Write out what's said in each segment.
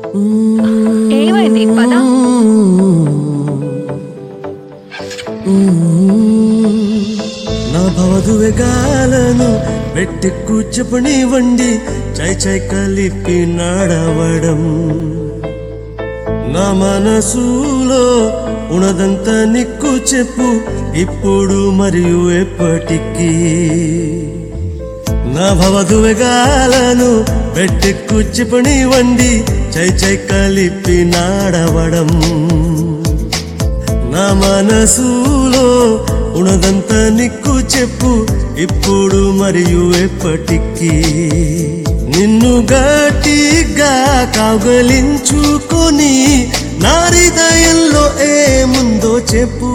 ఏమైంది పద నా భవదువెగాలను పెట్టి కూర్చపని వండి చై చై కలిపి నడవడం నా మనసులో ఉన్నదంత నిక్కు చెప్పు ఇప్పుడు మరియు ఎప్పటికీ నా భవదువెగాలను పెట్టి కూర్చపని వండి చై చై కలిపి నాడవడం నా మనసులో ఉన్నదంతా నిక్కు చెప్పు ఇప్పుడు మరియు ఎప్పటికీ నిన్ను గట్టిగా కౌగలించుకొని నా హృదయంలో ఏముందో చెప్పు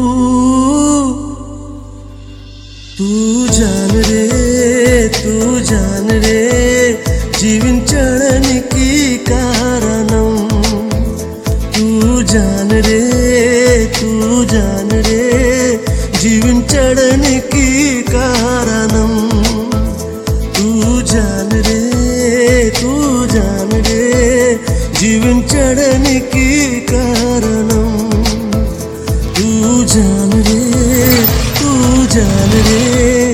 తూ జాన్ రే తూ జాన్ రే జీవించడానికి కారణం తూ జాన్ రే తూ జాన్ రే జీవించడానికి కారణం తూ జాన్ రే తూ జాన్ రే జీవించడానికి కారణం తూ జాన్ రే తూ జాన్ రే